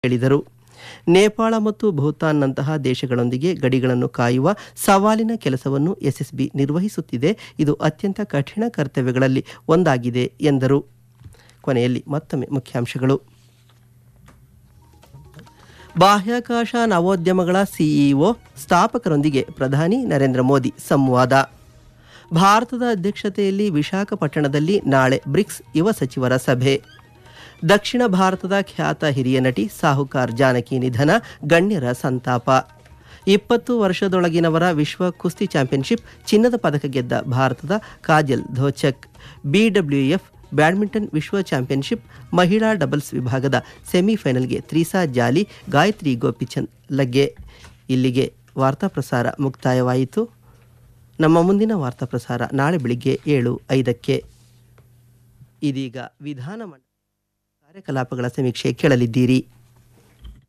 ಹೇಳಿದರು ನೇಪಾಳ ಮತ್ತು ಭೂತಾನ್ನಂತಹ ದೇಶಗಳೊಂದಿಗೆ ಗಡಿಗಳನ್ನು ಕಾಯುವ ಸವಾಲಿನ ಕೆಲಸವನ್ನು ಎಸ್ಎಸ್ಬಿ ನಿರ್ವಹಿಸುತ್ತಿದೆ ಇದು ಅತ್ಯಂತ ಕಠಿಣ ಕರ್ತವ್ಯಗಳಲ್ಲಿ ಒಂದಾಗಿದೆ ಎಂದರು ಕೊನೆಯಲ್ಲಿ ಮತ್ತೊಮ್ಮೆ ಮುಖ್ಯಾಂಶಗಳು ಬಾಹ್ಯಾಕಾಶ ನವೋದ್ಯಮಗಳ ಸಿಇಒ ಸ್ಥಾಪಕರೊಂದಿಗೆ ಪ್ರಧಾನಿ ನರೇಂದ್ರ ಮೋದಿ ಸಂವಾದ ಭಾರತದ ಅಧ್ಯಕ್ಷತೆಯಲ್ಲಿ ವಿಶಾಖಪಟ್ಟಣದಲ್ಲಿ ನಾಳೆ ಬ್ರಿಕ್ಸ್ ಯುವ ಸಚಿವರ ಸಭೆ ದಕ್ಷಿಣ ಭಾರತದ ಖ್ಯಾತ ಹಿರಿಯ ನಟಿ ಸಾಹುಕಾರ್ ಜಾನಕಿ ನಿಧನ ಗಣ್ಯರ ಸಂತಾಪ ಇಪ್ಪತ್ತು ವರ್ಷದೊಳಗಿನವರ ವಿಶ್ವ ಕುಸ್ತಿ ಚಾಂಪಿಯನ್ಶಿಪ್ ಚಿನ್ನದ ಪದಕ ಗೆದ್ದ ಭಾರತದ ಕಾಜಲ್ ಧೋಚಕ್ ಬಿಡಬ್ಲ್ಯೂಎಫ್ ಬ್ಯಾಡ್ಮಿಂಟನ್ ವಿಶ್ವ ಚಾಂಪಿಯನ್ಶಿಪ್ ಮಹಿಳಾ ಡಬಲ್ಸ್ ವಿಭಾಗದ ಸೆಮಿಫೈನಲ್ಗೆ ತ್ರಿಸಾ ಜಾಲಿ ಗಾಯತ್ರಿ ಗೋಪಿಚಂದ್ ಲಗ್ಗೆ ಇಲ್ಲಿಗೆ ವಾರ್ತಾ ಪ್ರಸಾರ ಮುಕ್ತಾಯವಾಯಿತು ನಮ್ಮ ಮುಂದಿನ ವಾರ್ತಾ ಪ್ರಸಾರ ನಾಳೆ ಬೆಳಿಗ್ಗೆ ಏಳು ಐದಕ್ಕೆ ಇದೀಗ ವಿಧಾನಮಂಡಲ ಕಾರ್ಯಕಲಾಪಗಳ ಸಮೀಕ್ಷೆ ಕೇಳಲಿದ್ದೀರಿ